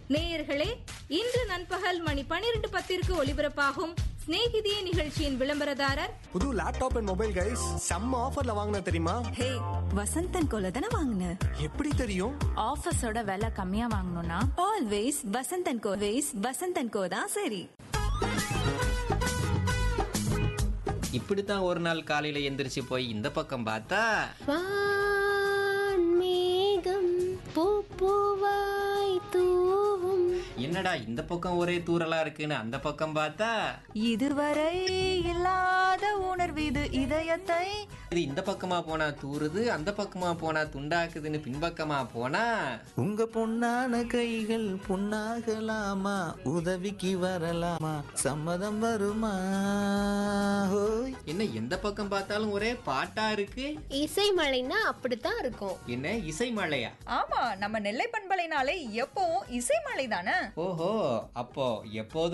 நேயர்களே இன்று நண்பகல் மணி பனிரெண்டு பத்திற்கு ஒலிபரப்பாகும் சிநேகிதியே நிகழ்ச்சியின் விளம்பரதாரர் புது லேப்டாப் அண்ட் மொபைல் கைஸ் செம்ம ஆஃபர்ல வாங்கின தெரியுமா ஹே வசந்தன் கோல தானே வாங்கின எப்படி தெரியும் ஆஃபீஸோட விலை கம்மியா வாங்கணும்னா always Vasanth co ways Vasanth co தான் சரி இப்படித்தான் ஒரு நாள் காலையில எந்திரிச்சு போய் இந்த பக்கம் பார்த்தா வான்மேகம் பூப்பூவாய் தூவும் என்னடா இந்த பக்கம் ஒரே தூரலா இருக்குன்னு அந்த பக்கம் பார்த்தா இதுவரை இல்லாத உணர்வு இது இதயத்தை இது இந்த பக்கமா போனா தூறுது அந்த பக்கமா போனா துண்டாக்குதுன்னு பின்பக்கமா போனா உங்க பொன்னான கைகள் பொன்னாகலாமா உதவிக்கு வரலாமா சம்மதம் வருமா ஹோய் என்ன எந்த பக்கம் பார்த்தாலும் ஒரே பாட்டா இருக்கு இசை மழைன்னா அப்படித்தான் இருக்கும் என்ன இசை மழையா ஆமா நம்ம நெல்லை பண்பலைனாலே எப்பவும் இசை மலை தானே ஓஹோ அப்போ எப்போதும்